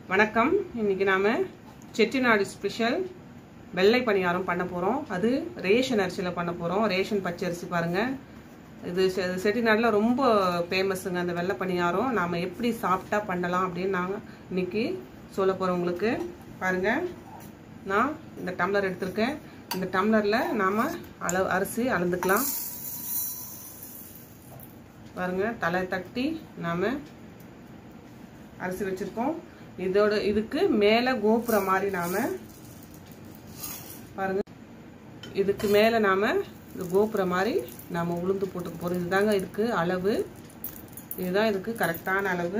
வணக்கம் இன்னைக்கு நாம செட்டிநாடு ஸ்பெஷல் வெள்ளை பணியாரம் பண்ண போகிறோம் அது ரேஷன் அரிசியில் பண்ண போகிறோம் ரேஷன் பச்சை அரிசி பாருங்க இது செ- செட்டிநாடுல ரொம்ப ஃபேமஸுங்க அந்த வெள்ளை பணியாரம் நாம் எப்படி சாப்பிட்டா பண்ணலாம் அப்படின்னு நாங்கள் இன்னைக்கு சொல்ல போகிறோம் உங்களுக்கு பாருங்க நான் இந்த டம்ளர் எடுத்திருக்கேன் இந்த டம்ளரில் நாம் அளவு அரிசி அளந்துக்கலாம் பாருங்க தலை தட்டி நாம் அரிசி வச்சிருக்கோம் இதோட இதுக்கு மேலே கோபுரம் மாதிரி நாம பாருங்க இதுக்கு மேலே நாம இந்த கோபுரம் மாதிரி நாம உளுந்து போட்டுக்க போறோம் இதுதாங்க இதுக்கு அளவு இதுதான் இதுக்கு கரெக்டான அளவு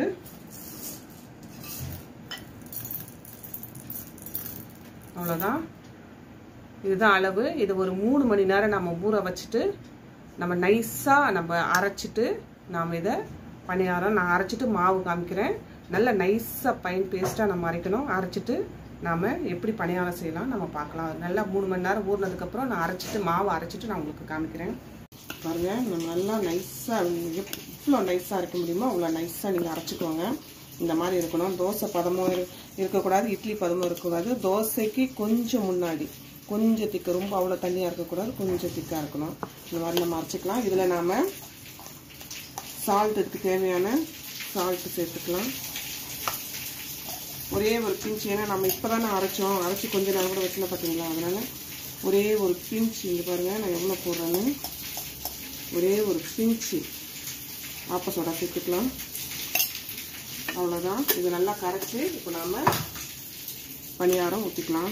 அவ்வளோதான் இதுதான் அளவு இது ஒரு மூணு மணி நேரம் நம்ம ஊற வச்சுட்டு நம்ம நைஸாக நம்ம அரைச்சிட்டு நாம் இதை பணியாரம் நான் அரைச்சிட்டு மாவு காமிக்கிறேன் நல்ல நைஸாக பைன் பேஸ்ட்டாக நம்ம அரைக்கணும் அரைச்சிட்டு நாம் எப்படி பணியாரம் செய்யலாம் நம்ம பார்க்கலாம் நல்லா மூணு மணி நேரம் ஊறினதுக்கப்புறம் நான் அரைச்சிட்டு மாவு அரைச்சிட்டு நான் உங்களுக்கு காமிக்கிறேன் பாருங்க நம்ம நல்லா நைஸாக எவ்வளோ நைஸாக இருக்க முடியுமோ அவ்வளோ நைஸாக நீங்கள் அரைச்சிக்கோங்க இந்த மாதிரி இருக்கணும் தோசை பதமும் இரு- இருக்கக்கூடாது இட்லி பதமும் இருக்கக்கூடாது தோசைக்கு கொஞ்சம் முன்னாடி கொஞ்சம் திக்க ரொம்ப அவ்வளோ தண்ணியாக இருக்கக்கூடாது கொஞ்சம் திக்காக இருக்கணும் இந்த மாதிரி நம்ம அரைச்சிக்கலாம் இதில் நாம் சால்ட் இதுக்கு தேவையான சால்ட்டு சேர்த்துக்கலாம் ஒரே ஒரு பிஞ்ச் ஏன்னா நம்ம இப்போ தானே அரைச்சோம் அரைச்சி கொஞ்ச நேரம் கூட வச்சுல பார்த்தீங்களா அதனால ஒரே ஒரு பிஞ்ச் இங்கே பாருங்கள் நான் எவ்வளோ போடுறேன்னு ஒரே ஒரு பிஞ்சு ஆப்ப சோடா சேர்த்துக்கலாம் அவ்வளோதான் இது நல்லா கரைச்சி இப்போ நாம் பணியாரம் ஊற்றிக்கலாம்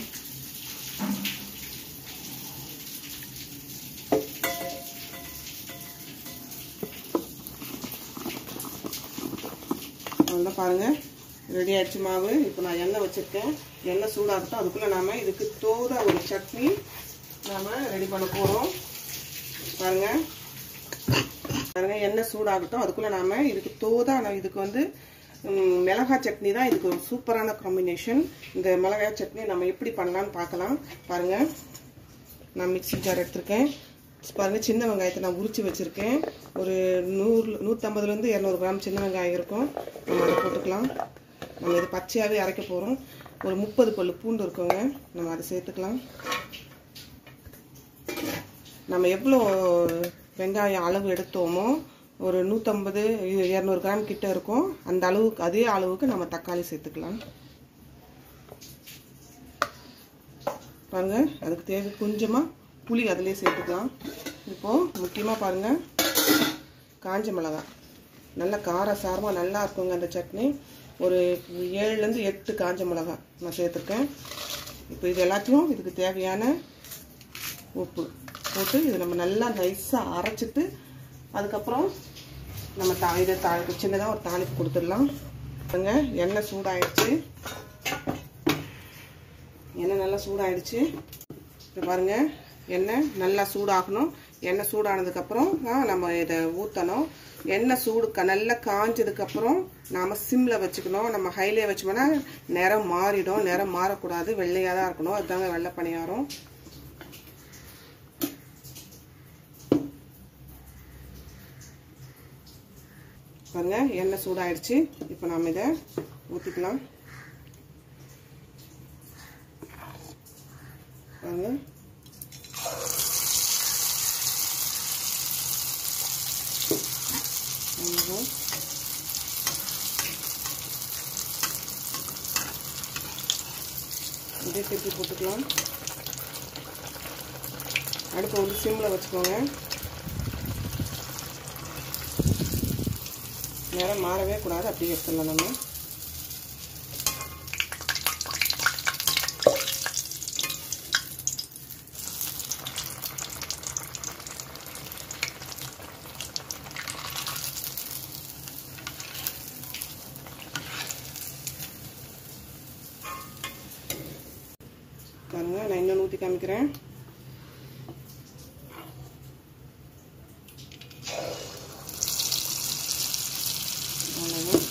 அவ்வளோதான் பாருங்கள் ரெடி ஆயிடுச்சு மாவு இப்போ நான் எண்ணெய் வச்சுருக்கேன் எண்ணெய் சூடாகட்டும் அதுக்குள்ளே நாம் இதுக்கு தோதா ஒரு சட்னி நாம் ரெடி பண்ண போகிறோம் பாருங்கள் பாருங்க எண்ணெய் சூடாகட்டும் அதுக்குள்ளே நாம் இதுக்கு தோதா நான் இதுக்கு வந்து ம், மிளகாய் சட்னி தான் இதுக்கு ஒரு சூப்பரான காம்பினேஷன் இந்த மிளகாய் சட்னி நம்ம எப்படி பண்ணலாம்னு பார்க்கலாம் பாருங்க நான் மிக்ஸி ஜார் எடுத்திருக்கேன் பாருங்க சின்ன வெங்காயத்தை நான் உரிச்சு வச்சிருக்கேன் ஒரு நூறு நூற்றம்பதுலேருந்து இரநூறு கிராம் சின்ன வெங்காயம் இருக்கும் நம்ம அதை போட்டுக்கலாம் நம்ம இது பச்சையாகவே அரைக்க போகிறோம் ஒரு முப்பது பல்லு பூண்டு இருக்குங்க நம்ம அதை சேர்த்துக்கலாம் நம்ம எவ்வளோ வெங்காயம் அளவு எடுத்தோமோ ஒரு நூற்றம்பது இரநூறு கிராம் கிட்ட இருக்கும் அந்த அளவுக்கு அதே அளவுக்கு நம்ம தக்காளி சேர்த்துக்கலாம் பாருங்க அதுக்கு தேவை கொஞ்சமாக புளி அதிலே சேர்த்துக்கலாம் இப்போது முக்கியமாக பாருங்க காஞ்ச மிளகாய் நல்ல கார சாரமாக நல்லா இருக்குங்க அந்த சட்னி ஒரு ஏழுலேருந்து எட்டு காஞ்ச மிளகாய் நான் சேர்த்துருக்கேன் இப்போ இது எல்லாத்தையும் இதுக்கு தேவையான உப்பு போட்டு இது நம்ம நல்லா நைஸாக அரைச்சிட்டு அதுக்கப்புறம் நம்ம தா இதை தா சின்னதாக ஒரு தாளிப்பு கொடுத்துடலாம் பாருங்க எண்ணெய் சூடாயிடுச்சு எண்ணெய் நல்லா சூடாயிடுச்சு இப்போ பாருங்க எண்ணெய் நல்லா சூடாகணும் எண்ணெய் சூடானதுக்கப்புறம் தான் நம்ம இதை ஊற்றணும் எண்ணெய் சூடு க நல்லா காஞ்சதுக்கப்புறம் நாம் சிம்மில் வச்சுக்கணும் நம்ம ஹைலே வச்சோம்னா நிறம் மாறிடும் நிறம் மாறக்கூடாது வெள்ளையாக தான் இருக்கணும் அதுதாங்க வெள்ளை பணியாரம் பாருங்க எண்ணெய் சூடாயிடுச்சு இப்போ நாம் இதை ஊற்றிக்கலாம் பாருங்க அவ்வளவுதான். அப்படியே திருப்பி போட்டுக்கலாம் அடுப்பை வந்து சிம்மில் வச்சுக்கோங்க நேரம் மாறவே கூடாது அப்படியே எடுத்துடலாம் நம்ம பாருங்க நான் இன்னும் ஊற்றி காமிக்கிறேன் அவ்வளோதான்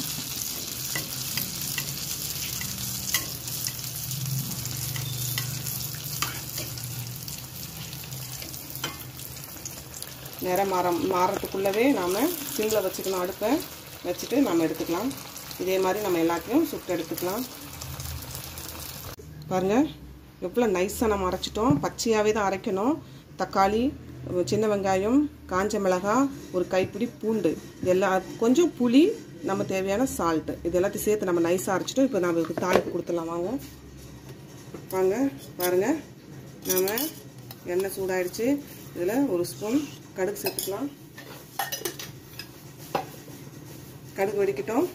நிறம் மாற மாறத்துக்குள்ளவே நாம் சிம்மில் வச்சுக்கணும் அடுப்பை வச்சுட்டு நம்ம எடுத்துக்கலாம் இதே மாதிரி நம்ம எல்லாத்தையும் சுட்டு எடுத்துக்கலாம் பாருங்கள் எவ்வளோ நைஸாக நம்ம அரைச்சிட்டோம் பச்சையாகவே தான் அரைக்கணும் தக்காளி சின்ன வெங்காயம் காஞ்ச மிளகாய் ஒரு கைப்பிடி பூண்டு எல்லாம் கொஞ்சம் புளி நம்ம தேவையான சால்ட்டு இது எல்லாத்தையும் சேர்த்து நம்ம நைஸாக அரைச்சிட்டோம் இப்போ நம்ம இதுக்கு தாளிப்பு கொடுத்துடலாம் வாங்க வாங்க பாருங்கள் நாம் எண்ணெய் சூடாயிடுச்சு இதில் ஒரு ஸ்பூன் கடுகு சேர்த்துக்கலாம் கடுகு வெடிக்கட்டும்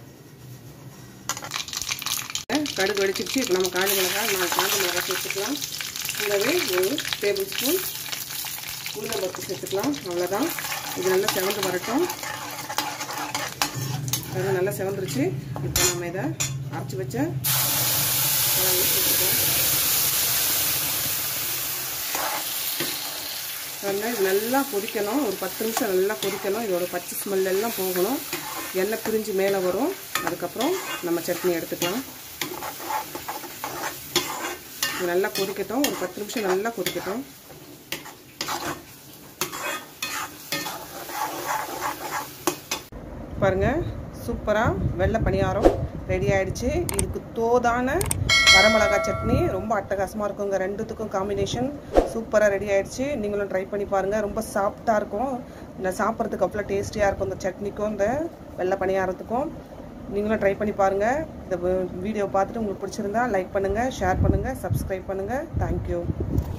கடுகு வெடிச்சிருச்சு இப்போ நம்ம காஞ்ச மிளகாய் நாலு காஞ்ச மிளகாய் சேர்த்துக்கலாம் கூடவே ஒரு டேபிள் ஸ்பூன் உளுந்தம்பருப்பு சேர்த்துக்கலாம் அவ்வளோதான் இது நல்லா செவந்து வரட்டும் அது நல்லா செவந்துருச்சு இப்போ நம்ம இதை அரைச்சி வச்ச மிளகாய் சேர்த்துக்கலாம் நல்லா இது நல்லா கொதிக்கணும் ஒரு பத்து நிமிஷம் நல்லா கொதிக்கணும் இதோட பச்சை ஸ்மெல் எல்லாம் போகணும் எண்ணெய் பிரிஞ்சு மேலே வரும் அதுக்கப்புறம் நம்ம சட்னி எடுத்துக்கலாம் இது நல்லா கொதிக்கட்டும் ஒரு பத்து நிமிஷம் நல்லா கொதிக்கட்டும் பாருங்க சூப்பராக வெள்ளை பணியாரம் ரெடி ஆயிடுச்சு இதுக்கு தோதான வரமிளகா சட்னி ரொம்ப அட்டகாசமாக இருக்குங்க ரெண்டுத்துக்கும் காம்பினேஷன் சூப்பராக ரெடி ஆயிடுச்சு நீங்களும் ட்ரை பண்ணி பாருங்கள் ரொம்ப சாஃப்டாக இருக்கும் இந்த சாப்பிட்றதுக்கு அவ்வளோ டேஸ்டியாக இருக்கும் இந்த சட்னிக்கும் இந்த வெள்ளை பணியாரத்துக்கும் நீங்களும் ட்ரை பண்ணி பாருங்கள் இந்த வீடியோ பார்த்துட்டு உங்களுக்கு பிடிச்சிருந்தா லைக் பண்ணுங்கள் ஷேர் பண்ணுங்கள் சப்ஸ்கிரைப் பண்ணுங்கள் தேங்க்யூ